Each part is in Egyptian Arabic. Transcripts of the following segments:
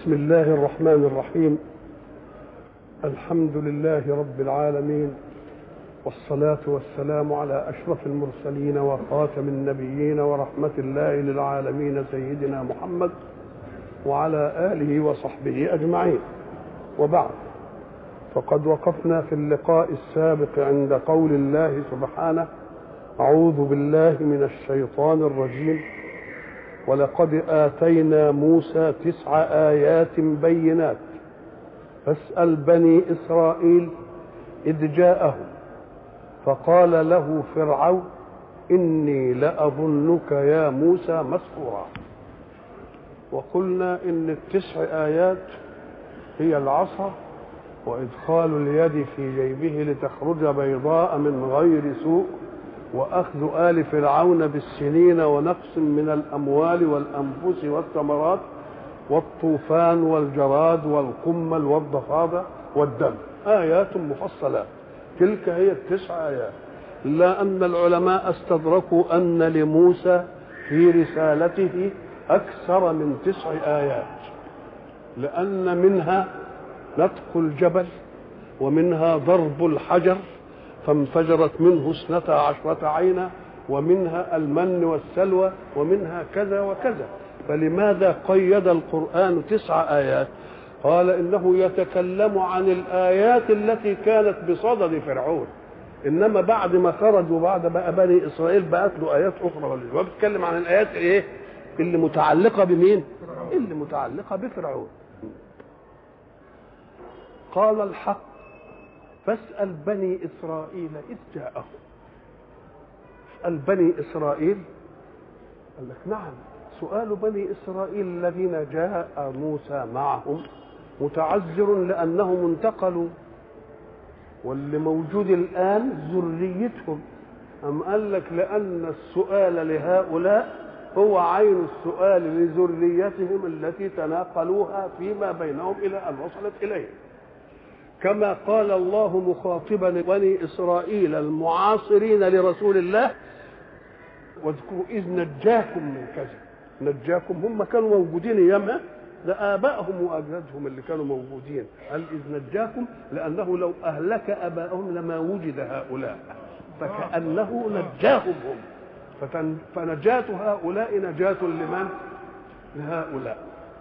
بسم الله الرحمن الرحيم الحمد لله رب العالمين والصلاة والسلام على أشرف المرسلين وخاتم النبيين ورحمة الله للعالمين سيدنا محمد وعلى آله وصحبه أجمعين وبعد فقد وقفنا في اللقاء السابق عند قول الله سبحانه أعوذ بالله من الشيطان الرجيم ولقد آتينا موسى تسع آيات بينات فاسأل بني إسرائيل إذ جاءهم فقال له فرعون إني لأظنك يا موسى مسحورا وقلنا إن التسع آيات هي العصا وإدخال اليد في جيبه لتخرج بيضاء من غير سوء واخذ ال فرعون بالسنين ونقص من الاموال والانفس والثمرات والطوفان والجراد والقمل والضفادع والدم ايات مفصلات تلك هي التسع ايات الا ان العلماء استدركوا ان لموسى في رسالته اكثر من تسع ايات لان منها نطق الجبل ومنها ضرب الحجر فانفجرت منه اثنتا عشرة عينا ومنها المن والسلوى ومنها كذا وكذا فلماذا قيد القرآن تسع آيات قال إنه يتكلم عن الآيات التي كانت بصدد فرعون إنما بعد ما خرجوا بعد بقى بني إسرائيل بقت له آيات أخرى هو بيتكلم عن الآيات إيه اللي متعلقة بمين اللي متعلقة بفرعون قال الحق فاسأل بني إسرائيل إذ جاءهم اسأل بني إسرائيل قال لك نعم سؤال بني إسرائيل الذين جاء موسى معهم متعذر لأنهم انتقلوا واللي موجود الآن ذريتهم أم قال لك لأن السؤال لهؤلاء هو عين السؤال لذريتهم التي تناقلوها فيما بينهم إلى أن وصلت إليه كما قال الله مخاطبا بني اسرائيل المعاصرين لرسول الله واذكروا اذ نجاكم من كذا نجاكم هم كانوا موجودين ايامها ده ابائهم واجدادهم اللي كانوا موجودين قال اذ نجاكم لانه لو اهلك ابائهم لما وجد هؤلاء فكانه نجاهم هم فنجاة هؤلاء نجاة لمن؟ لهؤلاء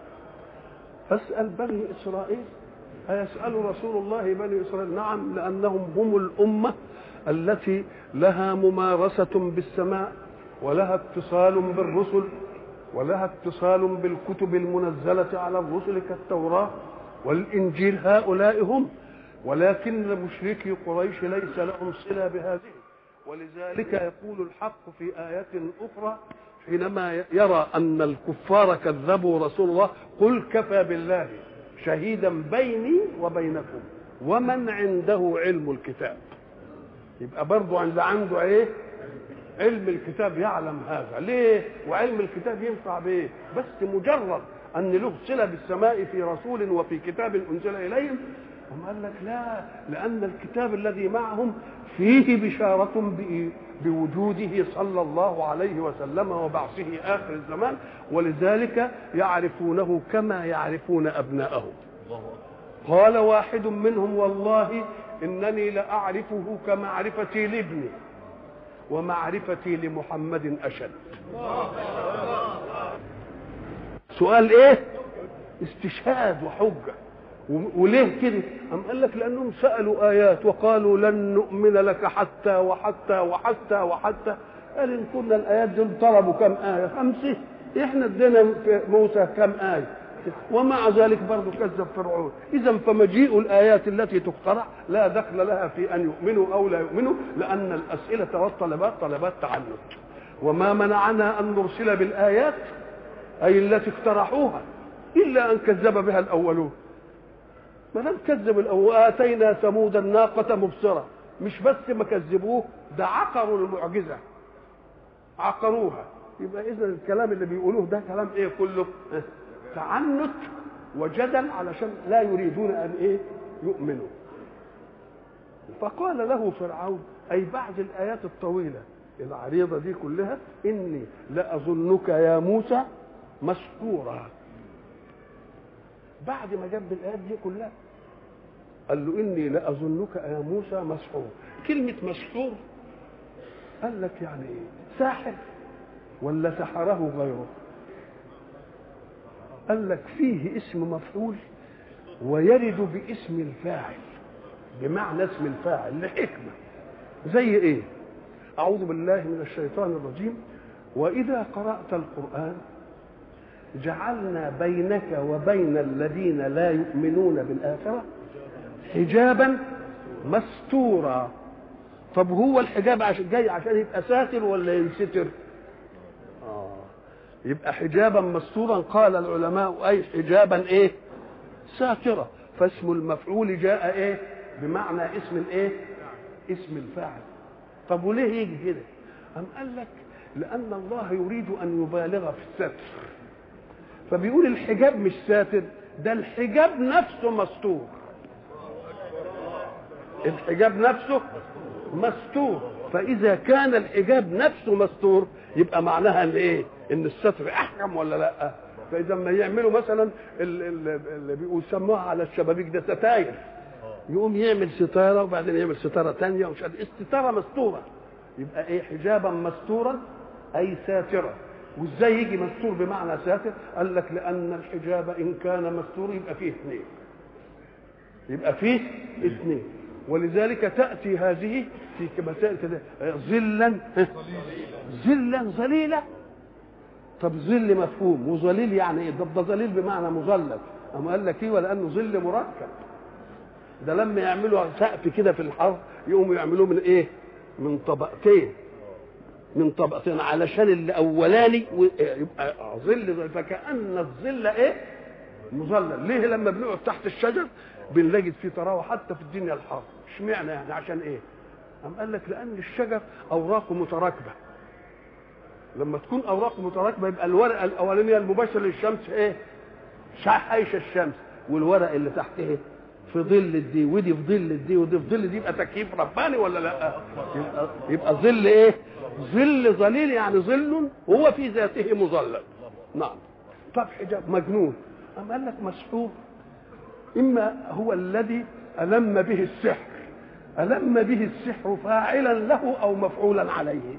فاسأل بني إسرائيل أيسأل رسول الله بني إسرائيل نعم لأنهم هم الأمة التي لها ممارسة بالسماء ولها اتصال بالرسل ولها اتصال بالكتب المنزلة على الرسل كالتوراة والإنجيل هؤلاء هم ولكن مشركي قريش ليس لهم صلة بهذه ولذلك يقول الحق في آية أخرى حينما يرى أن الكفار كذبوا رسول الله قل كفى بالله شهيدا بيني وبينكم ومن عنده علم الكتاب يبقى برضه عند عنده ايه علم الكتاب يعلم هذا ليه وعلم الكتاب ينفع بايه بس مجرد ان له صله بالسماء في رسول وفي كتاب انزل اليهم هم قال لك لا لان الكتاب الذي معهم فيه بشاره بوجوده صلى الله عليه وسلم وبعثه اخر الزمان ولذلك يعرفونه كما يعرفون ابناءهم قال واحد منهم والله انني لاعرفه كمعرفتي لابني ومعرفتي لمحمد اشد سؤال ايه استشهاد وحجه وليه كده أم قال لك لأنهم سألوا آيات وقالوا لن نؤمن لك حتى وحتى وحتى وحتى قال إن كنا الآيات دول طلبوا كم آية خمسة إحنا ادينا موسى كم آية ومع ذلك برضه كذب فرعون إذا فمجيء الآيات التي تقترح لا دخل لها في أن يؤمنوا أو لا يؤمنوا لأن الأسئلة والطلبات طلبات تعنت وما منعنا أن نرسل بالآيات أي التي اقترحوها إلا أن كذب بها الأولون ما دام كذب واتينا ثمود الناقة مبصرة مش بس ما كذبوه ده عقروا المعجزة عقروها يبقى إذا الكلام اللي بيقولوه ده كلام إيه كله؟ تعنت وجدل علشان لا يريدون أن إيه؟ يؤمنوا. فقال له فرعون أي بعد الآيات الطويلة العريضة دي كلها إني لأظنك يا موسى مسكورا بعد ما جاب الايات دي كلها قال له اني لاظنك يا موسى مسحور كلمه مسحور قال لك يعني ايه ساحر ولا سحره غيره قال لك فيه اسم مفعول ويرد باسم الفاعل بمعنى اسم الفاعل لحكمه زي ايه اعوذ بالله من الشيطان الرجيم واذا قرات القران جعلنا بينك وبين الذين لا يؤمنون بالاخره حجابا مستورا طب هو الحجاب عشان جاي عشان يبقى ساتر ولا ينستر آه. يبقى حجابا مستورا قال العلماء اي حجابا ايه ساترة فاسم المفعول جاء ايه بمعنى اسم الايه اسم الفاعل طب وليه يجي كده أم قال لك لأن الله يريد أن يبالغ في الستر فبيقول الحجاب مش ساتر ده الحجاب نفسه مستور الحجاب نفسه مستور فاذا كان الحجاب نفسه مستور يبقى معناها ان ايه ان الستر احكم ولا لا فاذا ما يعملوا مثلا اللي بيسموها على الشبابيك ده ستاير يقوم يعمل ستاره وبعدين يعمل ستاره ثانيه ومش عارف الستاره مستوره يبقى ايه حجابا مستورا اي ساترا وازاي يجي مستور بمعنى ساتر قال لك لان الحجاب ان كان مستور يبقى فيه اثنين يبقى فيه اثنين ولذلك تأتي هذه في مسائل كده ظلا ظلا ظليلة طب ظل مفهوم وظليل يعني ايه ده ظليل بمعنى مظلل أما قال لك ايه ولأنه ظل مركب ده لما يعملوا سقف كده في الحر يقوموا يعملوه من ايه من طبقتين من طبقتين علشان الاولاني يبقى ظل فكأن الظل ايه مظلل ليه لما بنقعد تحت الشجر بنجد فيه طراوه حتى في الدنيا الحر اشمعنى يعني عشان ايه قام قال لك لان الشجر اوراقه متراكبه لما تكون اوراقه متراكبه يبقى الورقه الاولانيه المباشره للشمس ايه حيش الشمس والورق اللي تحت ايه في ظل الدي ودي في ظل الدي ودي في ظل دي يبقى تكييف رباني ولا لا يبقى, يبقى ظل ايه ظل ظليل يعني ظل وهو في ذاته مظلل نعم طب حجاب مجنون أم قال لك مسحور إما هو الذي ألم به السحر ألم به السحر فاعلا له أو مفعولا عليه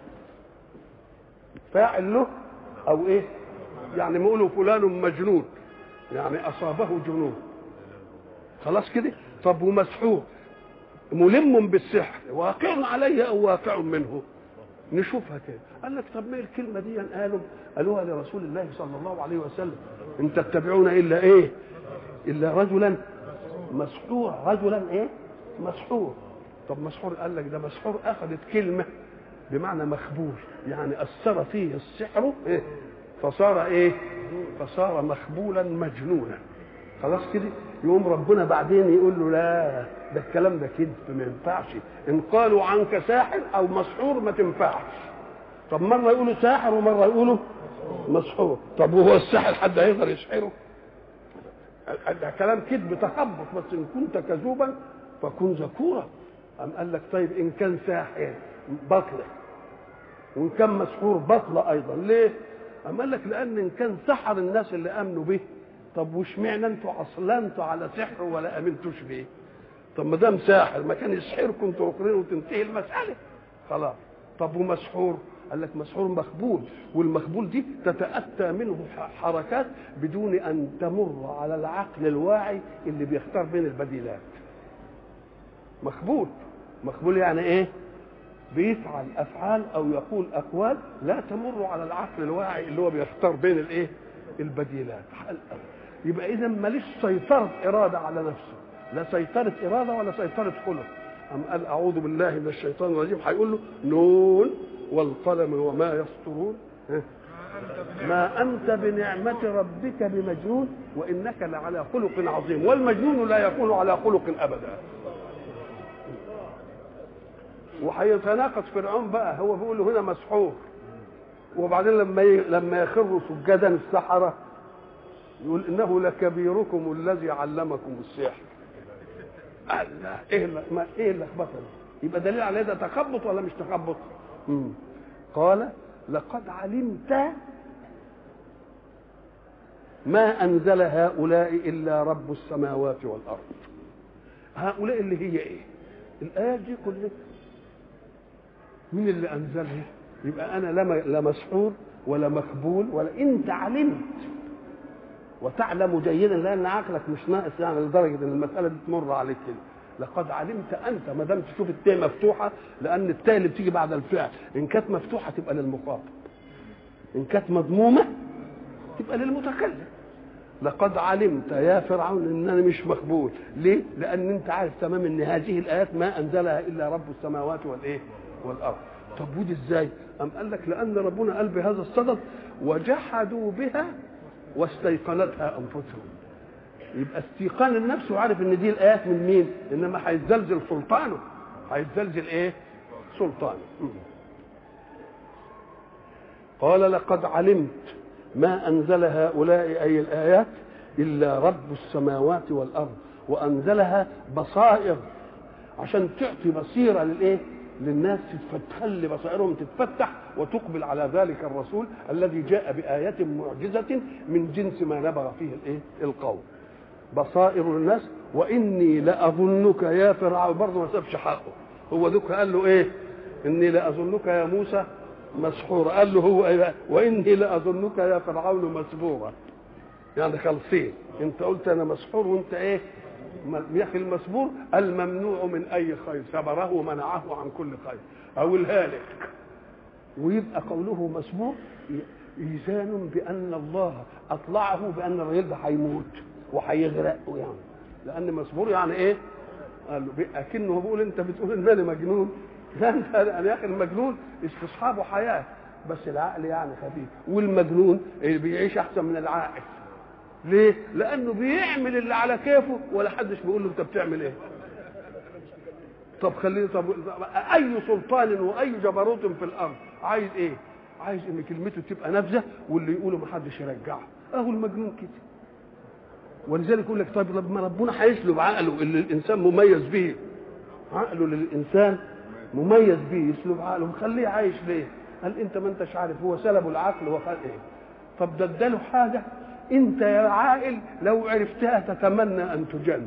فاعل له أو إيه يعني نقولوا فلان مجنون يعني أصابه جنون خلاص كده طب ومسحور ملم بالسحر واقع عليه أو واقع منه نشوفها كده قال لك طب ما الكلمه دي قالوا قالوها لرسول الله صلى الله عليه وسلم ان تتبعون الا ايه الا رجلا مسحور رجلا ايه مسحور طب مسحور قال لك ده مسحور اخذت كلمه بمعنى مخبول يعني اثر فيه السحر إيه؟ فصار ايه فصار مخبولا مجنونا خلاص كده يقوم ربنا بعدين يقول له لا ده الكلام ده كذب ما ينفعش ان قالوا عنك ساحر او مسحور ما تنفعش طب مره يقولوا ساحر ومره يقولوا مسحور طب وهو الساحر حد هيقدر يسحره ده كلام كذب تخبط بس ان كنت كذوبا فكن ذكورا أم قال لك طيب ان كان ساحر بطله وان كان مسحور بطله ايضا ليه؟ أم قال لك لان ان كان سحر الناس اللي امنوا به طب واشمعنى انتوا عصلنتوا على سحر ولا امنتوش بيه؟ طب ما دام ساحر ما كان يسحركم تخرين وتنتهي المساله خلاص طب ومسحور قال لك مسحور مخبول والمخبول دي تتاتى منه حركات بدون ان تمر على العقل الواعي اللي بيختار بين البديلات مخبول مخبول يعني ايه بيفعل افعال او يقول اقوال لا تمر على العقل الواعي اللي هو بيختار بين الايه البديلات يبقى اذا ماليش سيطره اراده على نفسه لا سيطره اراده ولا سيطره خلق أم قال أعوذ بالله من الشيطان الرجيم هيقول له نون والقلم وما يسطرون ما أنت بنعمة ربك بمجنون وإنك لعلى خلق عظيم والمجنون لا يكون على خلق أبدا وهيتناقض فرعون بقى هو بيقول له هنا مسحور وبعدين لما لما يخروا سجدا السحره يقول انه لكبيركم الذي علمكم السحر الله ايه ما ايه اللخبطه دي يبقى دليل على ده تخبط ولا مش تخبط قال لقد علمت ما انزل هؤلاء الا رب السماوات والارض هؤلاء اللي هي ايه الايات دي كلها مين اللي انزلها يبقى انا لا مسحور ولا مخبول ولا انت علمت وتعلم جيدا لان عقلك مش ناقص يعني لدرجه ان المساله دي تمر عليك كده لقد علمت انت ما دام تشوف التاء مفتوحه لان التاء اللي بتيجي بعد الفعل ان كانت مفتوحه تبقى للمخاطب ان كانت مضمومه تبقى للمتكلم لقد علمت يا فرعون انني مش مقبول ليه لان انت عارف تمام ان هذه الايات ما انزلها الا رب السماوات والايه والارض طب ودي ازاي ام قال لك لان ربنا قال بهذا الصدد وجحدوا بها واستيقنتها انفسهم يبقى استيقان النفس وعارف ان دي الايات من مين انما هيتزلزل سلطانه هيتزلزل ايه سلطانه قال لقد علمت ما انزل هؤلاء اي الايات الا رب السماوات والارض وانزلها بصائر عشان تعطي بصيره للايه للناس تخلي بصائرهم تتفتح وتقبل على ذلك الرسول الذي جاء بآية معجزة من جنس ما نبغ فيه الايه القوم بصائر للناس واني لاظنك يا فرعون برضه ما سابش حقه هو ذوك قال له ايه اني لاظنك يا موسى مسحورا قال له هو إيه واني لاظنك يا فرعون مسبورا يعني خالصين انت قلت انا مسحور وانت ايه يا اخي المسبور الممنوع من اي خير سبره ومنعه عن كل خير او الهالك ويبقى قوله مسبور ايذان بان الله اطلعه بان الراجل ده هيموت وهيغرق يعني لان مسبور يعني ايه؟ قال له اكنه بيقول انت بتقول ان انا مجنون لا انت يا اخي المجنون استصحابه حياه بس العقل يعني خفيف والمجنون بيعيش احسن من العاقل ليه؟ لانه بيعمل اللي على كيفه ولا حدش بيقول له انت بتعمل ايه؟ طب خليني طب اي سلطان واي جبروت في الارض عايز ايه؟ عايز ان كلمته تبقى نافذه واللي يقوله ما حدش يرجعه اهو المجنون كده ولذلك يقول لك طيب لما ربنا هيسلب عقله اللي الانسان مميز به عقله للانسان مميز به يسلب عقله مخليه عايش ليه؟ قال انت ما انتش عارف هو سلبه العقل وخد ايه؟ طب ده اداله حاجه انت يا عاقل لو عرفتها تتمنى ان تجن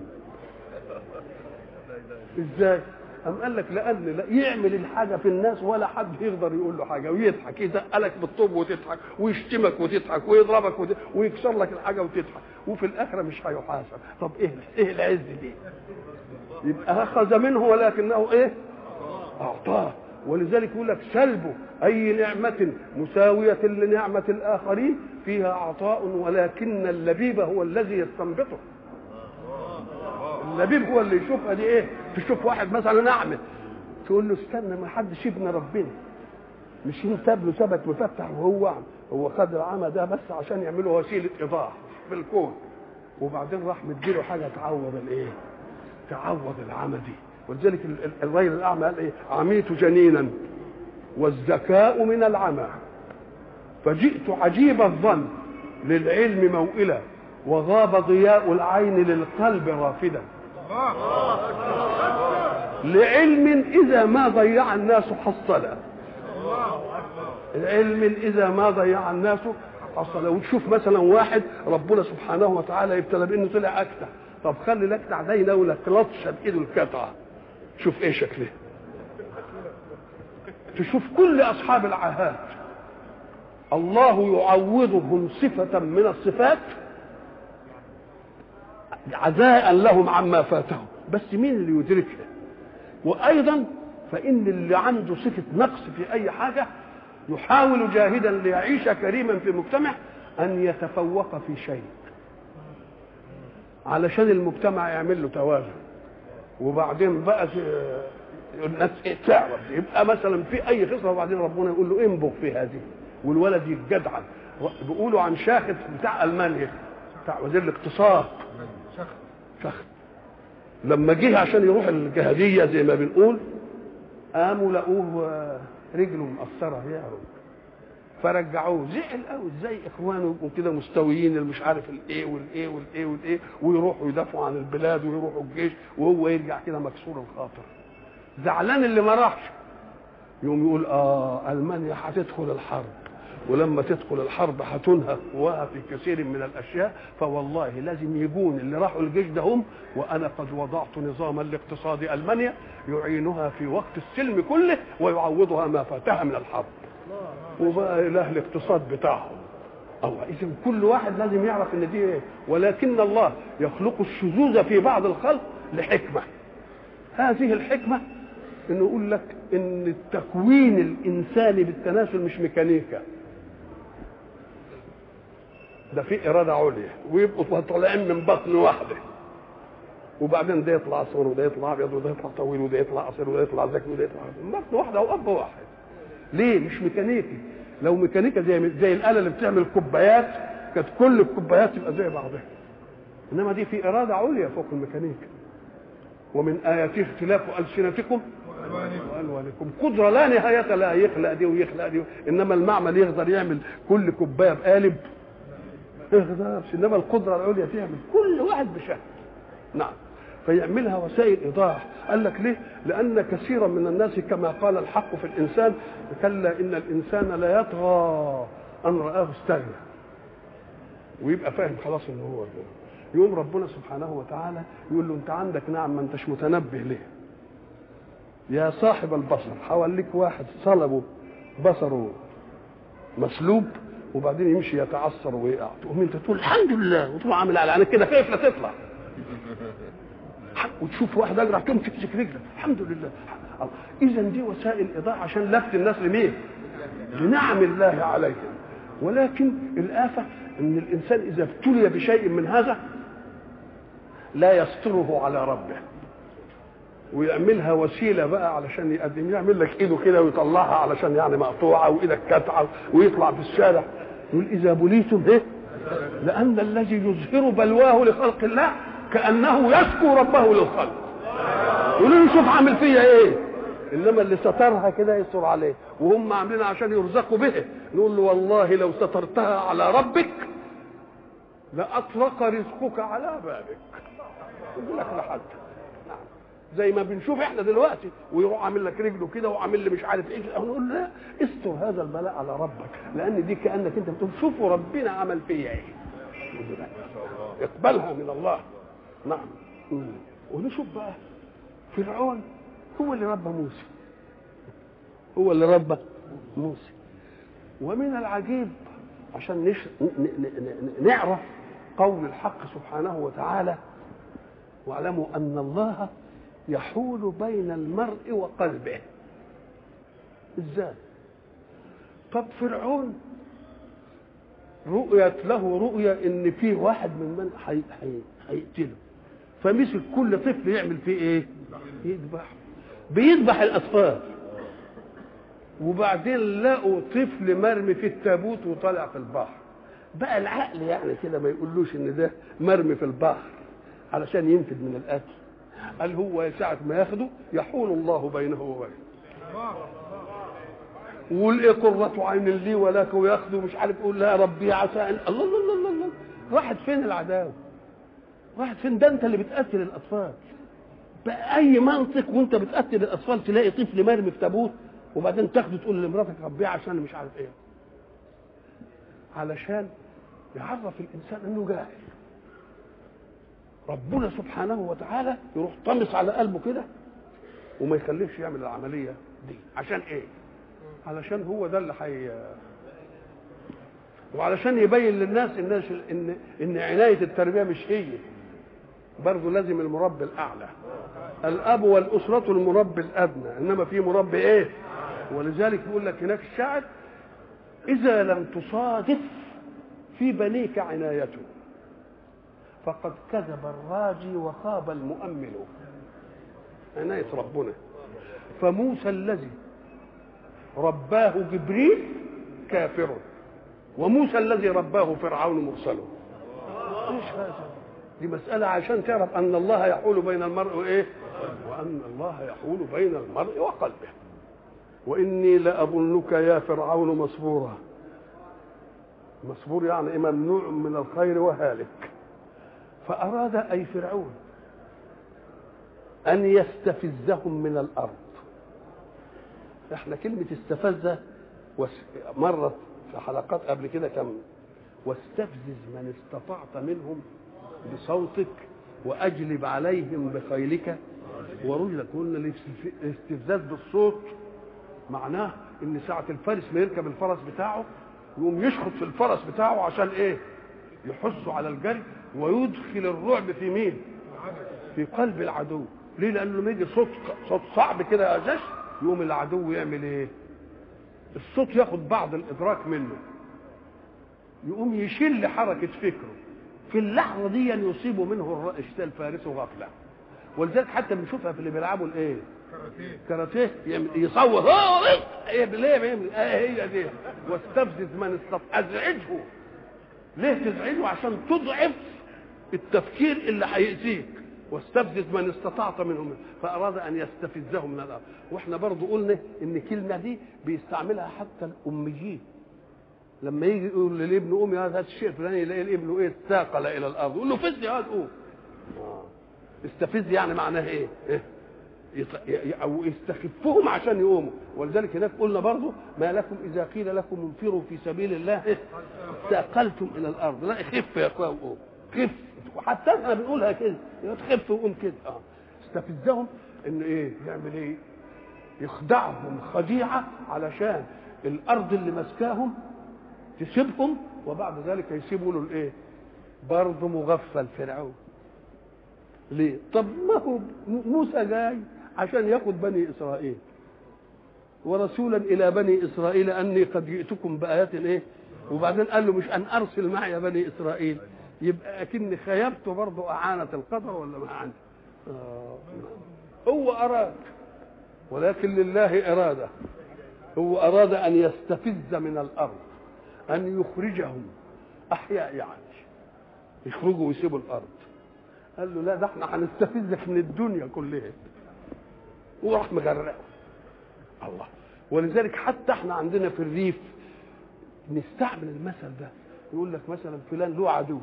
ازاي أم قال لك لأن لا يعمل الحاجة في الناس ولا حد يقدر يقول له حاجة ويضحك يزقلك بالطوب وتضحك ويشتمك وتضحك ويضربك وت... ويكسر لك الحاجة وتضحك وفي الآخرة مش هيحاسب طب إيه إيه العز دي؟ يبقى أخذ منه ولكنه إيه؟ أعطاه ولذلك يقول لك سلبه أي نعمة مساوية لنعمة الآخرين فيها عطاء ولكن اللبيب هو الذي يستنبطه اللبيب هو اللي يشوفها دي ايه تشوف واحد مثلا اعمى تقول له استنى ما حدش يبنى ربنا مش انت له ثبت مفتح وهو اعمى هو خد العمى ده بس عشان يعملوا وسيله ايضاح في الكون وبعدين راح مديله حاجه تعوض الايه تعوض العمى دي ولذلك الرجل الاعمى قال ايه عميت جنينا والذكاء من العمى فجئت عجيب الظن للعلم موئلا وغاب ضياء العين للقلب رافدا لعلم إذا ما ضيع الناس حصلا العلم إذا ما ضيع الناس حصلا وتشوف مثلا واحد ربنا سبحانه وتعالى يبتلى بأنه طلع أكتع طب خلي الأكتع ده يناولك لطشة بإيده القطعة شوف إيه شكله تشوف كل أصحاب العاهات الله يعوضهم صفة من الصفات عزاء لهم عما فاتهم بس مين اللي يدركها وايضا فان اللي عنده صفه نقص في اي حاجه يحاول جاهدا ليعيش كريما في مجتمع ان يتفوق في شيء علشان المجتمع يعمل له توازن وبعدين بقى الناس تعرف يبقى مثلا في اي خصله وبعدين ربنا يقول له انبغ في هذه والولد يتجدعن بيقولوا عن شاخص بتاع المانيا بتاع وزير الاقتصاد شخص لما جه عشان يروح الجهادية زي ما بنقول قاموا لقوه رجله مقصرة يهرب فرجعوه زعل قوي ازاي اخوانه يبقوا كده مستويين اللي مش عارف الايه والايه والايه والايه ويروحوا يدافعوا عن البلاد ويروحوا الجيش وهو يرجع كده مكسور الخاطر زعلان اللي ما راحش يقوم يقول اه المانيا هتدخل الحرب ولما تدخل الحرب هتنهك قواها في كثير من الاشياء فوالله لازم يجون اللي راحوا الجيش ده هم وانا قد وضعت نظاما لاقتصاد المانيا يعينها في وقت السلم كله ويعوضها ما فاتها من الحرب وبقى له الاقتصاد بتاعهم الله اذا كل واحد لازم يعرف ان دي ايه ولكن الله يخلق الشذوذ في بعض الخلق لحكمه هذه الحكمه انه يقول لك ان التكوين الانساني بالتناسل مش ميكانيكا ده في اراده عليا ويبقوا طالعين من بطن واحده وبعدين ده يطلع اصفر وده يطلع ابيض وده يطلع طويل وده يطلع قصير وده يطلع ذكي وده يطلع من بطن واحده واب واحد ليه مش ميكانيكي لو ميكانيكا زي زي الاله اللي بتعمل كوبايات كانت كل الكوبايات تبقى زي بعضها انما دي في اراده عليا فوق الميكانيكا ومن اياته اختلاف السنتكم والوانكم قدره لا نهايه لها يخلق دي ويخلق دي انما المعمل يقدر يعمل كل كوبايه بقالب ما يقدرش انما القدره العليا تعمل كل واحد بشكل نعم فيعملها وسائل ايضاح قال لك ليه لان كثيرا من الناس كما قال الحق في الانسان كلا ان الانسان لا يطغى ان راه استغنى ويبقى فاهم خلاص ان هو ده. يقوم ربنا سبحانه وتعالى يقول له انت عندك نعم ما انتش متنبه ليه يا صاحب البصر حواليك واحد صلبه بصره مسلوب وبعدين يمشي يتعثر ويقع تقوم انت تقول الحمد لله وتروح عامل على عينك كده كيف لا تطلع وتشوف واحد اجرع تقوم تمسك رجلك الحمد لله اذا دي وسائل ايضاح عشان لفت الناس لمين؟ لنعم الله عليهم ولكن الآفة أن الإنسان إذا ابتلي بشيء من هذا لا يستره على ربه ويعملها وسيله بقى علشان يقدم يعمل لك ايده كده ويطلعها علشان يعني مقطوعه وايدك كتعه ويطلع في الشارع يقول اذا بليتم ايه؟ لان الذي يظهر بلواه لخلق الله كانه يشكو ربه للخلق يقول له شوف عامل فيا ايه انما اللي سترها كده يستر عليه وهم عاملينها عشان يرزقوا به نقول له والله لو سترتها على ربك لاطلق رزقك على بابك يقول لك لحد نعم زي ما بنشوف احنا دلوقتي ويروح عامل لك رجله كده وعامل لي مش عارف ايه نقول لا استر هذا البلاء على ربك لان دي كانك انت بتقول شوفوا ربنا عمل فيا ايه اقبلها من الله نعم ونشوف بقى فرعون هو اللي ربى موسى هو اللي ربى موسى ومن العجيب عشان نش... ن... ن... ن... نعرف قول الحق سبحانه وتعالى واعلموا ان الله يحول بين المرء وقلبه ازاي طب فرعون رؤيت له رؤيا ان في واحد من من حي... حي... هيقتله فمسك كل طفل يعمل فيه ايه يذبحه بيذبح الاطفال وبعدين لقوا طفل مرمي في التابوت وطالع في البحر بقى العقل يعني كده ما يقولوش ان ده مرمي في البحر علشان ينفذ من القتل قال هو ساعة ما ياخده يحول الله بينه وبينه والإيه قرة عين لي ولك وياخده مش عارف يقول لا ربي عسى أن الله الله الله الله, الله. راحت فين العداوة؟ راحت فين ده أنت اللي بتقتل الأطفال بأي منطق وأنت بتقتل الأطفال تلاقي طفل مرمي في تابوت وبعدين تاخده تقول لمراتك ربيه عشان مش عارف إيه علشان يعرف الإنسان إنه جاهل ربنا سبحانه وتعالى يروح طمس على قلبه كده وما يخليهش يعمل العمليه دي عشان ايه علشان هو ده اللي حي وعلشان يبين للناس الناس ان ان عنايه التربيه مش هي برضه لازم المربي الاعلى الاب والاسره المربي الادنى انما في مربي ايه ولذلك يقول لك هناك الشاعر اذا لم تصادف في بنيك عنايته فقد كذب الراجي وخاب المؤمل عناية ربنا فموسى الذي رباه جبريل كافر وموسى الذي رباه فرعون مرسل ايش هذا دي مسألة عشان تعرف أن الله يحول بين المرء وإيه وأن الله يحول بين المرء وقلبه وإني لأظنك يا فرعون مصبورا مصبور يعني ممنوع من الخير وهالك فأراد أي فرعون أن يستفزهم من الأرض احنا كلمة استفز مرت في حلقات قبل كده كم واستفزز من استطعت منهم بصوتك واجلب عليهم بخيلك ورجلك قلنا الاستفزاز بالصوت معناه ان ساعة الفارس ما يركب الفرس بتاعه يقوم يشخط في الفرس بتاعه عشان ايه يحث على الجري ويدخل الرعب في مين في قلب العدو ليه لانه لما يجي صوت صوت صعب كده يا جش يقوم العدو يعمل ايه الصوت ياخد بعض الادراك منه يقوم يشل حركه فكره في اللحظه دي يصيب منه الفارس غفله ولذلك حتى بنشوفها في اللي بيلعبوا الايه كاراتيه يعمل يصوت ايه ليه بيعمل ايه هي دي واستفزز من استطاع ازعجه ليه تزعجه عشان تضعف التفكير اللي هيأذيك واستفزز من استطعت منهم فاراد ان يستفزهم من الارض واحنا برضو قلنا ان الكلمه دي بيستعملها حتى الاميين لما يجي يقول للابن قوم يا هذا الشيء الفلاني يلاقي الابن ايه ثاقل الى الارض يقول له فز يا قوم استفز يعني معناها ايه, إيه؟ او يستخفهم عشان يقوموا ولذلك هناك قلنا برضو ما لكم اذا قيل لكم انفروا في سبيل الله ثاقلتم الى الارض لا خف يا اخويا وقوم خف وحتى احنا بنقولها كده تخف وقوم كده اه استفزهم ان ايه يعمل ايه يخدعهم خديعه علشان الارض اللي ماسكاهم تسيبهم وبعد ذلك يسيبوا له الايه برضه مغفل فرعون ليه طب ما هو موسى جاي عشان ياخد بني اسرائيل ورسولا الى بني اسرائيل اني قد جئتكم بايات ايه وبعدين قال له مش ان ارسل معي بني اسرائيل يبقى اكني خيبت برضه اعانه القدر ولا ما عندي آه. هو اراد ولكن لله اراده هو اراد ان يستفز من الارض ان يخرجهم احياء يعني يخرجوا ويسيبوا الارض قال له لا ده احنا هنستفزك من الدنيا كلها وراح مغرقه الله ولذلك حتى احنا عندنا في الريف نستعمل المثل ده يقول لك مثلا فلان له عدو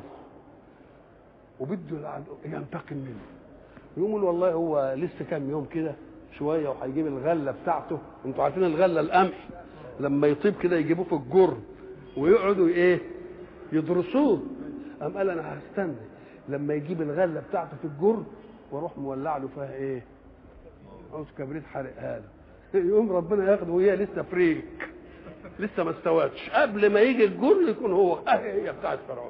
وبده العدو ينتقم منه يقول والله هو لسه كام يوم كده شويه وهيجيب الغله بتاعته انتوا عارفين الغله القمح لما يطيب كده يجيبوه في الجر ويقعدوا ايه يدرسوه قام قال انا هستنى لما يجيب الغله بتاعته في الجر واروح مولع له فيها ايه عاوز كبريت حرقها له يقوم ربنا ياخده وهي لسه فريك لسه ما استوتش قبل ما يجي الجر يكون هو هي بتاعت فرعون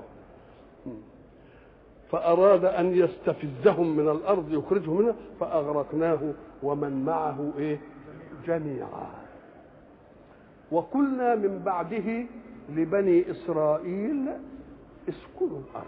فأراد أن يستفزهم من الأرض يخرجهم منها فأغرقناه ومن معه إيه جميعا وقلنا من بعده لبني إسرائيل اسكنوا الأرض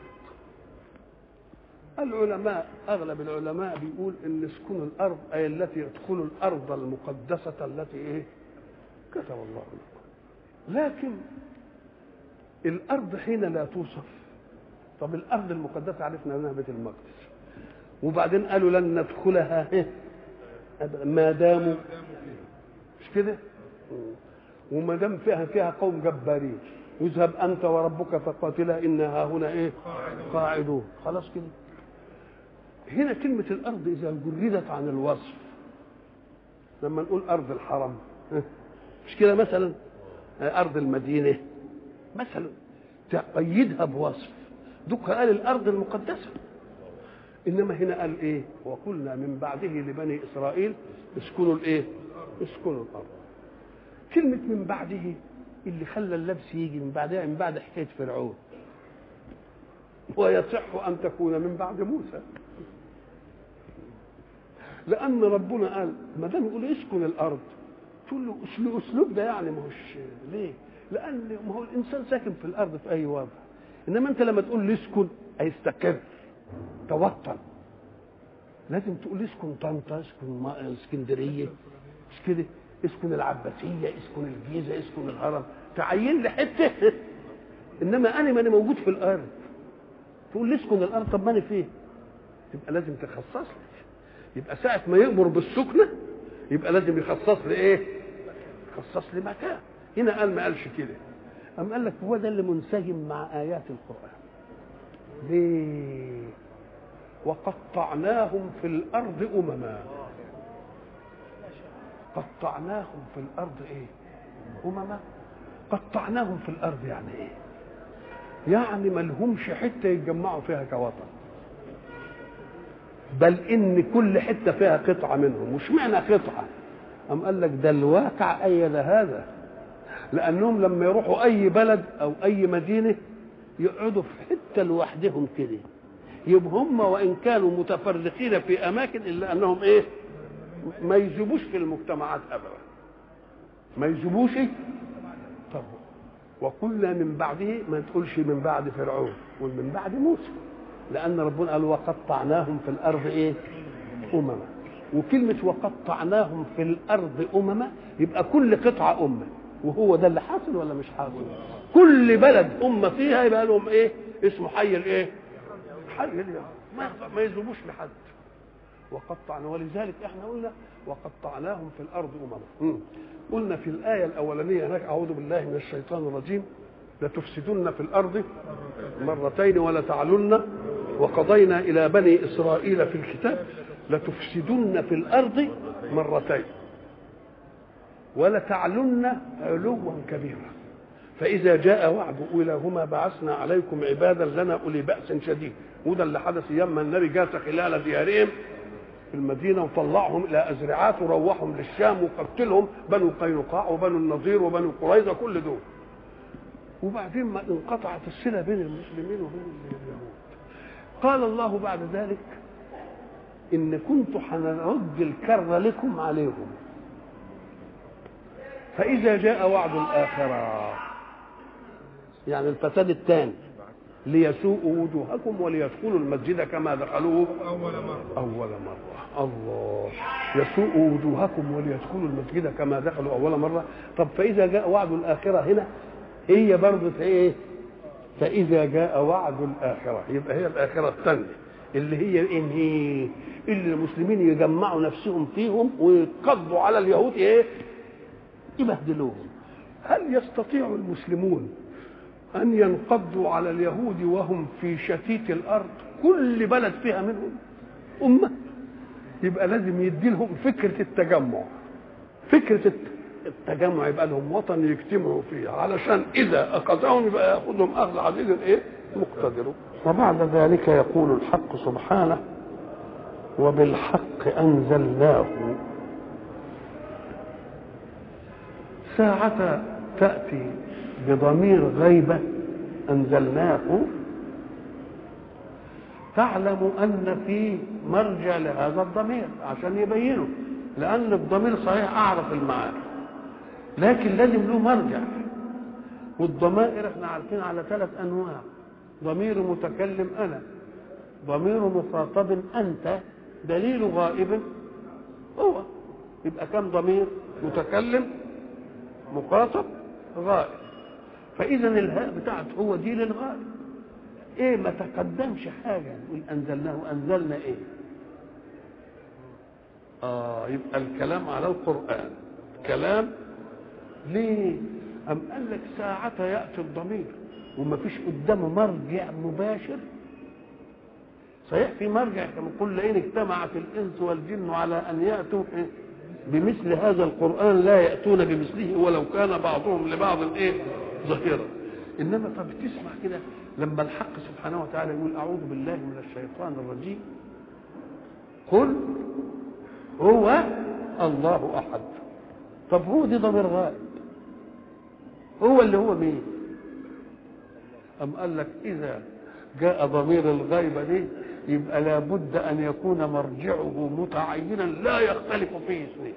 العلماء أغلب العلماء بيقول إن اسكنوا الأرض أي التي ادخلوا الأرض المقدسة التي إيه كتب الله لكم لكن الأرض حين لا توصف طب الارض المقدسه عرفنا انها بيت المقدس وبعدين قالوا لن ندخلها ما داموا مش كده وما دام فيها فيها قوم جبارين يذهب انت وربك فقاتلا انها هنا ايه قاعدون خلاص كده هنا كلمة الأرض إذا جردت عن الوصف لما نقول أرض الحرم مش كده مثلا أرض المدينة مثلا تقيدها بوصف دوك قال الارض المقدسه انما هنا قال ايه وقلنا من بعده لبني اسرائيل اسكنوا الايه اسكنوا الارض كلمه من بعده اللي خلى اللبس يجي من بعدها من بعد حكايه فرعون ويصح ان تكون من بعد موسى لان ربنا قال ما دام يقول اسكن الارض تقول له الاسلوب ده يعني ما هوش ليه؟ لان ما هو الانسان ساكن في الارض في اي وضع انما انت لما تقول اسكن هيستقر توطن لازم تقول اسكن طنطا اسكن اسكندريه مش كده اسكن العباسيه اسكن الجيزه اسكن الهرم تعين لي حته انما انا ما انا موجود في الارض تقول لي اسكن الارض طب ما انا فين يبقى لازم تخصص لي يبقى ساعه ما يامر بالسكنه يبقى لازم يخصص لي ايه يخصص لي مكان هنا قال ما قالش كده أم قال لك هو ده اللي منسجم مع آيات القرآن ليه وقطعناهم في الأرض أمما قطعناهم في الأرض إيه أمما قطعناهم في الارض يعني ايه يعني ما لهمش حته يتجمعوا فيها كوطن بل ان كل حته فيها قطعه منهم مش معنى قطعه أم قال لك ده الواقع أيد هذا لأنهم لما يروحوا أي بلد أو أي مدينة يقعدوا في حتة لوحدهم كده يبقى هم وإن كانوا متفرقين في أماكن إلا أنهم إيه ما يجيبوش في المجتمعات أبدا ما يجيبوش طب وقلنا من بعده ما تقولش من بعد فرعون قول من بعد موسى لأن ربنا قال وقطعناهم في الأرض إيه أمما وكلمة وقطعناهم في الأرض أمما يبقى كل قطعة أمة وهو ده اللي حاصل ولا مش حاصل كل بلد أمة فيها يبقى لهم إيه اسمه حي الإيه حي اليوم ما ما يذوبوش لحد وقطعنا ولذلك احنا قلنا وقطعناهم في الارض امما قلنا في الايه الاولانيه هناك اعوذ بالله من الشيطان الرجيم لتفسدن في الارض مرتين ولتعلن وقضينا الى بني اسرائيل في الكتاب لتفسدن في الارض مرتين ولتعلن علوا كبيرا فاذا جاء وعد اولاهما بعثنا عليكم عبادا لنا اولي باس شديد وده اللي حدث ايام ما النبي جاء خلال ديارهم في المدينه وطلعهم الى ازرعات وروحهم للشام وقتلهم بنو قينقاع وبنو النضير وبنو قريظه كل دول وبعدين ما انقطعت الصله بين المسلمين وبين اليهود قال الله بعد ذلك ان كنت هنرد الكر لكم عليهم فاذا جاء وعد الاخره يعني الفساد الثاني ليسوءوا وجوهكم وليدخلوا المسجد كما دخلوه أول مرة أول مرة الله يسوءوا وجوهكم وليدخلوا المسجد كما دخلوا أول مرة طب فإذا جاء وعد الآخرة هنا هي برضه إيه فإذا جاء وعد الآخرة يبقى هي الآخرة الثانية اللي هي إن هي اللي المسلمين يجمعوا نفسهم فيهم ويقضوا على اليهود إيه يبهدلوهم هل يستطيع المسلمون أن ينقضوا على اليهود وهم في شتيت الأرض كل بلد فيها منهم أمة يبقى لازم يدي لهم فكرة التجمع فكرة التجمع يبقى لهم وطن يجتمعوا فيه علشان إذا أخذهم يبقى يأخذهم أخذ عزيز إيه مقتدر وبعد ذلك يقول الحق سبحانه وبالحق أنزلناه ساعة تأتي بضمير غيبة أنزلناه تعلم أن في مرجع لهذا الضمير عشان يبينه لأن الضمير صحيح أعرف المعاني لكن لازم له مرجع والضمائر احنا عارفين على ثلاث أنواع ضمير متكلم أنا ضمير مخاطب أنت دليل غائب هو يبقى كم ضمير متكلم مخاطب غائب فاذا الهاء بتاعت هو دي للغائب ايه ما تقدمش حاجه نقول انزلناه انزلنا ايه اه يبقى الكلام على القران كلام ليه ام قال لك ساعة ياتي الضمير وما فيش قدامه مرجع مباشر صحيح في مرجع كما قل ان اجتمعت الانس والجن على ان ياتوا بمثل هذا القران لا ياتون بمثله ولو كان بعضهم لبعض ايه ظهيرا انما طب تسمع كده لما الحق سبحانه وتعالى يقول اعوذ بالله من الشيطان الرجيم قل هو الله احد طب هو دي ضمير غائب هو اللي هو مين ام قال لك اذا جاء ضمير الغيبه دي يبقى لابد ان يكون مرجعه متعينا لا يختلف فيه اثنين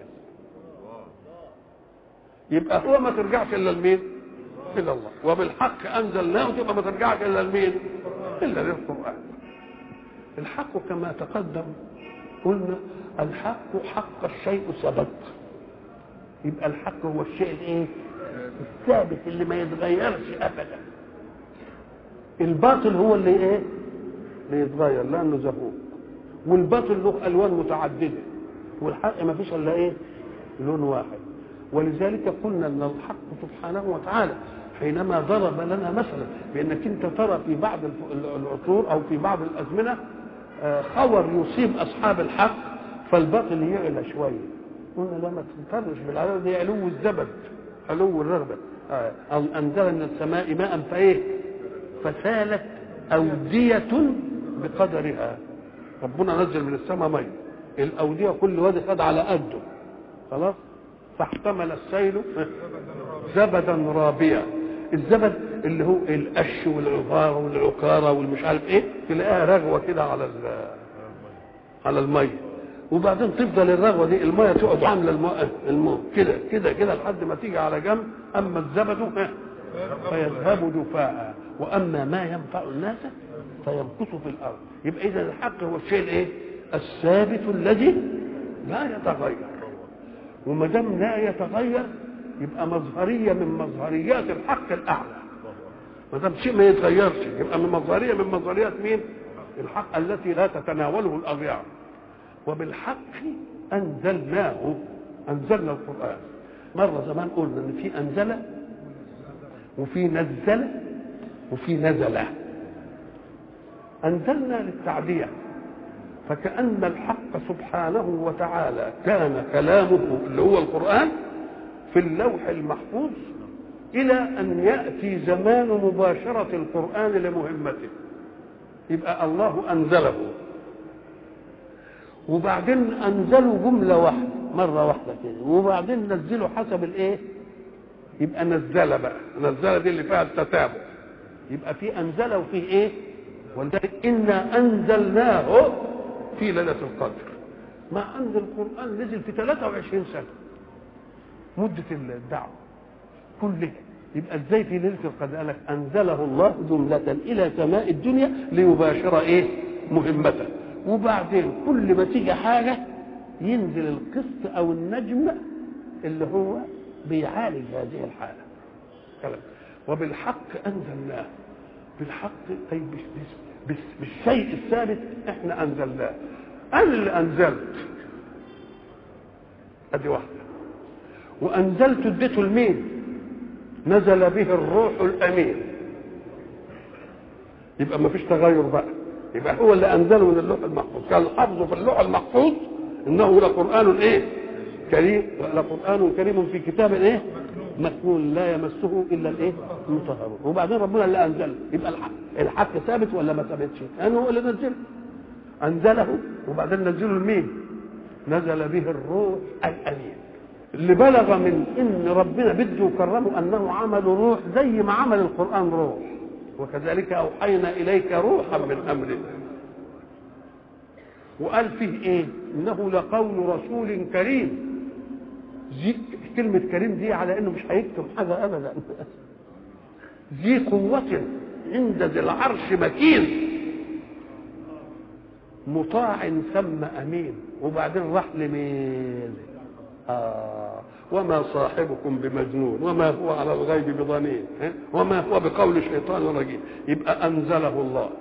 يبقى هو ما ترجعش الا لمين الى الله وبالحق انزلناه تبقى ما ترجعش الا لمين الا للقران الحق كما تقدم قلنا الحق حق الشيء ثبت يبقى الحق هو الشيء الايه الثابت اللي ما يتغيرش ابدا الباطل هو اللي ايه اللي يتغير لانه زهوق والباطل له الوان متعدده والحق ما فيش الا ايه لون واحد ولذلك قلنا ان الحق سبحانه وتعالى حينما ضرب لنا مثلا بانك انت ترى في بعض العصور او في بعض الازمنه خور يصيب اصحاب الحق فالباطل يعلى شويه قلنا لا ما تنكرش بالعدد دي علو الزبد علو الرغبه آه، أو انزل من السماء ماء فايه فسالت اوديه بقدرها ربنا نزل من السماء ميه الاوديه كل وادي خد على قده خلاص فاحتمل السيل زبدا رابيا الزبد اللي هو القش والعباره والعكاره والمش عارف ايه تلاقيها رغوه كده على ال- على الميه وبعدين تفضل الرغوه دي الميه تقعد عامله الماء الماء كده كده كده لحد ما تيجي على جنب اما الزبد ها، فيذهب جفاء واما ما ينفع الناس فيمكث في الارض يبقى اذا الحق هو الشيء الايه الثابت الذي لا يتغير وما دام لا يتغير يبقى مظهريه من مظهريات الحق الاعلى ما دام شيء ما يتغيرش يبقى من مظهريه من مظهريات مين الحق التي لا تتناوله الاغيار وبالحق انزلناه انزلنا القران مره زمان قلنا ان في انزل وفي نزل وفي نزل انزلنا للتعديه فكأن الحق سبحانه وتعالى كان كلامه اللي هو القرآن في اللوح المحفوظ إلى أن يأتي زمان مباشرة القرآن لمهمته يبقى الله أنزله وبعدين أنزلوا جملة واحدة مرة واحدة كده وبعدين نزلوا حسب الإيه؟ يبقى نزل بقى نزل دي اللي فيها التتابع يبقى في أنزل وفي إيه؟ ولذلك إنا أنزلناه في ليلة القدر مع أن القرآن نزل في 23 سنة مدة الدعوة كلها يبقى ازاي في ليلة القدر قال لك أنزله الله جملة إلى سماء الدنيا ليباشر إيه مهمته وبعدين كل ما تيجي حاجة ينزل القسط أو النجم اللي هو بيعالج هذه الحالة كلام وبالحق أنزلناه بالحق أي بس بس بس بالشيء الثابت احنا انزلناه انا اللي انزلت ادي واحده وانزلت اديته لمين نزل به الروح الامين يبقى ما فيش تغير بقى يبقى هو اللي انزله من اللوح المحفوظ كان حفظه في اللوح المحفوظ انه لقران ايه كريم لقران كريم في كتاب ايه مكنون لا يمسه الا الايه المطهرون وبعدين ربنا اللي انزله يبقى الحق الحق ثابت ولا ما ثابتش لانه هو اللي نزله انزله وبعدين نزله لمين نزل به الروح الامين اللي بلغ من ان ربنا بده يكرمه انه عمل روح زي ما عمل القران روح وكذلك اوحينا اليك روحا من امرنا وقال فيه ايه انه لقول رسول كريم زي كلمة كريم دي على انه مش هيكتم حاجة ابدا ذي قوة عند ذي العرش مكين مطاع ثم امين وبعدين راح لمين آه وما صاحبكم بمجنون وما هو على الغيب بضنين ها؟ وما هو بقول شيطان رجيم يبقى انزله الله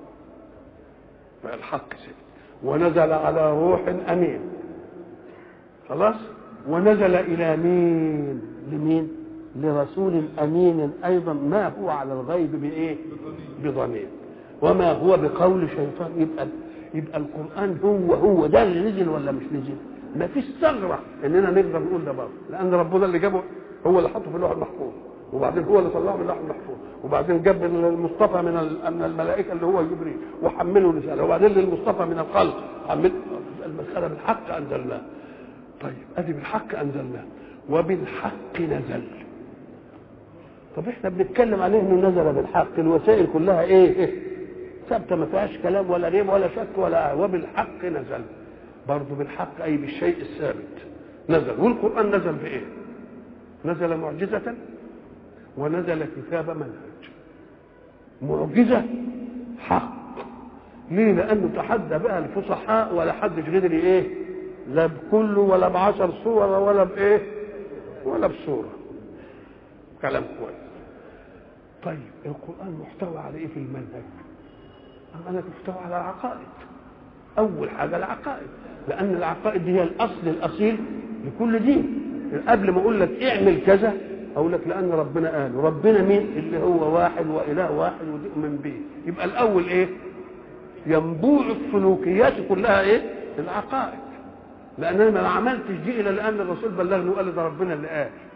الحق سيد ونزل على روح امين خلاص ونزل الى مين لمين لرسول امين ايضا ما هو على الغيب بايه بضنين وما هو بقول شيطان يبقى يبقى القران هو هو ده اللي نزل ولا مش نزل ما فيش ثغره اننا نقدر نقول ده برضه لان ربنا اللي جابه هو اللي حطه في اللوح المحفوظ وبعدين هو اللي طلعه من اللوح المحفوظ وبعدين جاب المصطفى من من الملائكه اللي هو جبريل وحمله رساله وبعدين للمصطفى من الخلق حمل المساله بالحق انزلناه طيب ادي بالحق انزلناه وبالحق نزل طب احنا بنتكلم عليه انه نزل بالحق الوسائل كلها ايه, إيه؟ ثابته ما فيهاش كلام ولا ريب ولا شك ولا وبالحق نزل برضه بالحق اي بالشيء الثابت نزل والقران نزل بايه نزل معجزه ونزل كتاب منهج معجزه حق ليه لانه تحدى بها الفصحاء ولا حدش قدر ايه لا بكله ولا بعشر صور ولا بايه ولا بصوره كلام كويس طيب القران محتوى على ايه في المنهج أما أنا محتوى على العقائد أول حاجة العقائد لأن العقائد دي هي الأصل الأصيل لكل دين قبل ما أقول لك اعمل كذا أقول لك لأن ربنا قال ربنا مين اللي هو واحد وإله واحد وتؤمن به يبقى الأول إيه ينبوع السلوكيات كلها إيه العقائد لأن أنا ما عملتش دي إلا لأن الرسول بلغني وقال ده ربنا اللي قال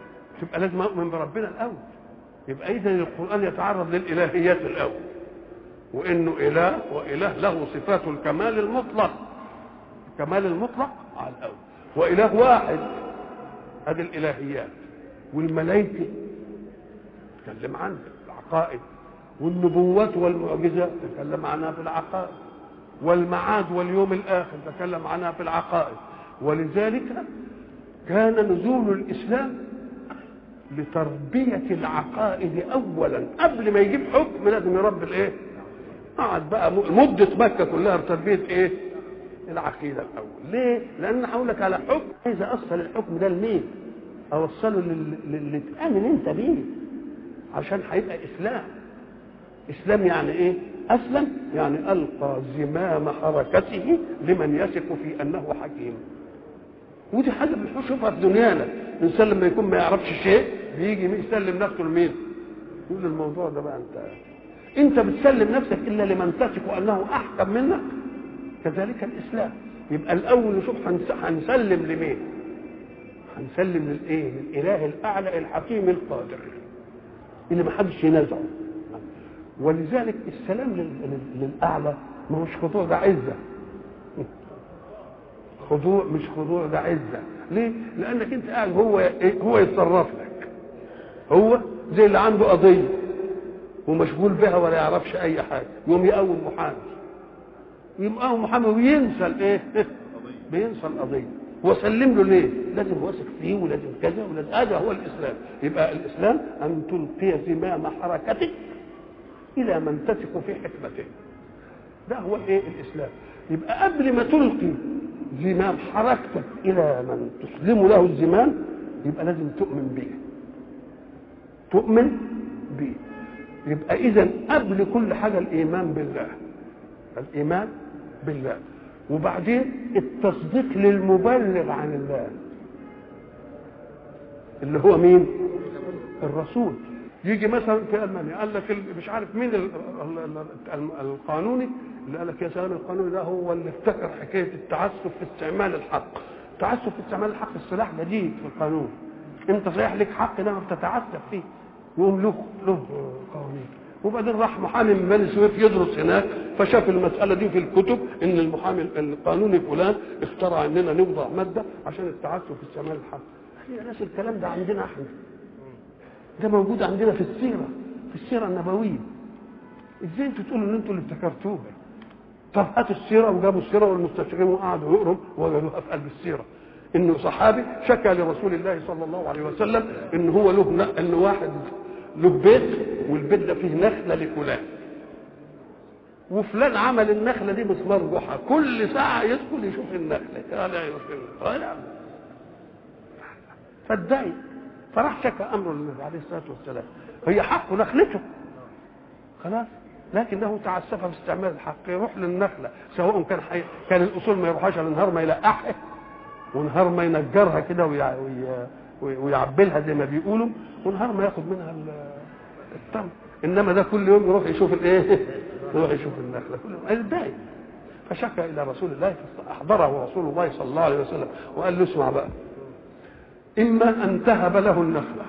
يبقى لازم اؤمن بربنا الاول يبقى اذا القران يتعرض للالهيات الاول وانه اله واله له صفات الكمال المطلق الكمال المطلق على الاول واله واحد هذه الالهيات والملائكه تكلم عنها العقائد والنبوات والمعجزات تكلم عنها في العقائد والمعاد واليوم الاخر تكلم عنها في العقائد ولذلك كان نزول الاسلام لتربيه العقائد اولا قبل ما يجيب حكم لازم يربي الايه قعد بقى مده مكه كلها بتربيه ايه العقيده الاول ليه لان هقول لك على حكم عايز اوصل الحكم ده لمين اوصله لل- للي تامن انت بيه عشان هيبقى اسلام اسلام يعني ايه اسلم يعني القى زمام حركته لمن يثق في انه حكيم ودي حاجه بنشوفها في دنيانا الانسان لما يكون ما يعرفش شيء بيجي يسلم نفسه لمين يقول الموضوع ده بقى انت انت بتسلم نفسك الا لمن تثق انه احكم منك كذلك الاسلام يبقى الاول نشوف هنس- هنسلم لمين هنسلم للايه للاله الاعلى الحكيم القادر اللي ما حدش ينازعه ولذلك السلام لل- لل- للاعلى ما هوش خضوع ده عزه خضوع مش خضوع ده عزه ليه لانك انت قاعد هو هو يتصرف لك هو زي اللي عنده قضيه ومشغول بها ولا يعرفش اي حاجه يقوم يقوم محامي يقوم يقوم محامي وينسى الايه بينسى القضيه وسلم له ليه لازم واثق فيه ولازم كذا ولازم هذا هو الاسلام يبقى الاسلام ان تلقي زمام حركتك الى من تثق في حكمته ده هو الايه الاسلام يبقى قبل ما تلقي زمام حركتك الى من تسلم له الزمام يبقى لازم تؤمن به تؤمن به يبقى اذا قبل كل حاجه الايمان بالله الايمان بالله وبعدين التصديق للمبلغ عن الله اللي هو مين الرسول يجي مثلا في المانيا قال لك ال- مش عارف مين ال- ال- ال- القانوني اللي قال لك يا سلام القانوني ده هو اللي ابتكر حكايه التعسف في استعمال الحق التعسف في استعمال الحق السلاح جديد في القانون انت صحيح لك حق ده ما بتتعسف فيه يقوم له له قوانين وبعدين راح محامي من بني سويف يدرس هناك فشاف المساله دي في الكتب ان المحامي القانوني فلان اخترع اننا نوضع ماده عشان التعسف في استعمال الحق يا ناس الكلام ده عندنا احنا ده موجود عندنا في السيره في السيره النبويه ازاي انتوا تقولوا ان انتوا اللي ابتكرتوها طب هاتوا السيره وجابوا السيره والمستشرقين وقعدوا يقروا وجدوها في قلب السيره انه صحابي شكى لرسول الله صلى الله عليه وسلم ان هو له ن- ان واحد له بيت والبيت ده فيه نخله لفلان وفلان عمل النخله دي مسمار جحا كل ساعه يدخل يشوف النخله قال يا رسول الله فادعي فراح شكى امره للنبي عليه الصلاه والسلام هي حقه نخلته خلاص لكنه تعسف في استعمال الحق يروح للنخله سواء كان حي... كان الاصول ما يروحش على النهار ما يلقحها ونهار ما ينجرها كده ويع... وي... وي- ويعبلها زي ما بيقولوا ونهار ما ياخد منها ال- التمر انما ده كل يوم يروح يشوف الايه يروح يشوف النخله كل يوم ازاي فشكى الى رسول الله فاحضره رسول الله صلى الله عليه وسلم وقال له اسمع بقى اما ان تهب له النخله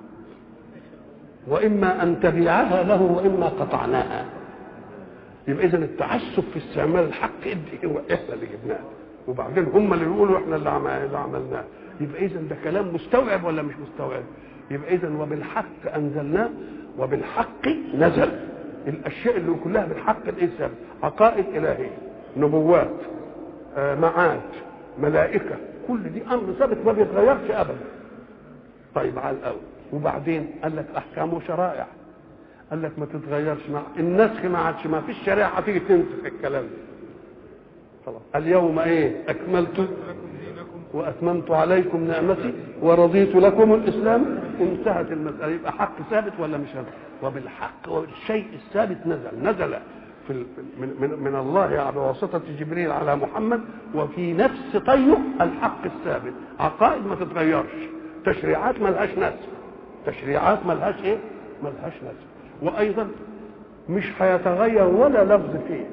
واما ان تبيعها له واما قطعناها يبقى اذا التعسف في استعمال الحق ادي هو احنا اللي جبناه وبعدين هم اللي يقولوا احنا اللي عم- اللي عملناه يبقى اذا ده كلام مستوعب ولا مش مستوعب يبقى اذا وبالحق انزلناه وبالحق نزل الاشياء اللي كلها بالحق الايه ثابت عقائد الهيه نبوات آه، معاد ملائكه كل دي امر ثابت ما بيتغيرش ابدا طيب على الاول وبعدين قال لك احكام وشرائع قال لك ما تتغيرش مع النسخ ما عادش ما فيش شريعه هتيجي تنسخ الكلام ده خلاص اليوم ايه اكملت واتممت عليكم نعمتي ورضيت لكم الاسلام انتهت المساله يبقى حق ثابت ولا مش هذا وبالحق والشيء الثابت نزل نزل في ال- من, من, من الله بواسطة جبريل على محمد وفي نفس طيه الحق الثابت عقائد ما تتغيرش تشريعات ما لهاش نسخ تشريعات ما لهاش ايه ما لهاش نسخ وايضا مش هيتغير ولا لفظ فيه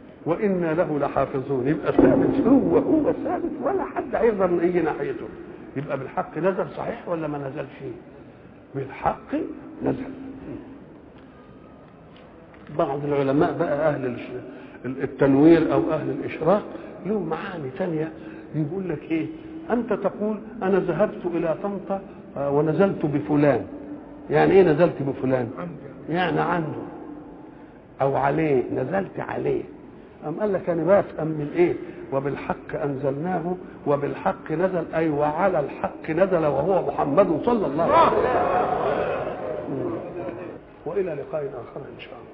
وإنا له لحافظون يبقى ثابت هو هو ثابت ولا حد هيقدر يجي ناحيته يبقى بالحق نزل صحيح ولا ما نزلش بالحق نزل بعض العلماء بقى اهل التنوير او اهل الاشراق لهم معاني ثانيه يقول لك ايه انت تقول انا ذهبت الى طنطا ونزلت بفلان يعني ايه نزلت بفلان يعني عنده او عليه نزلت عليه أم قال لك أنا بفهم من إيه وبالحق أنزلناه وبالحق نزل أي وعلى الحق نزل وهو محمد صلى الله عليه وسلم وإلى لقاء آخر إن شاء الله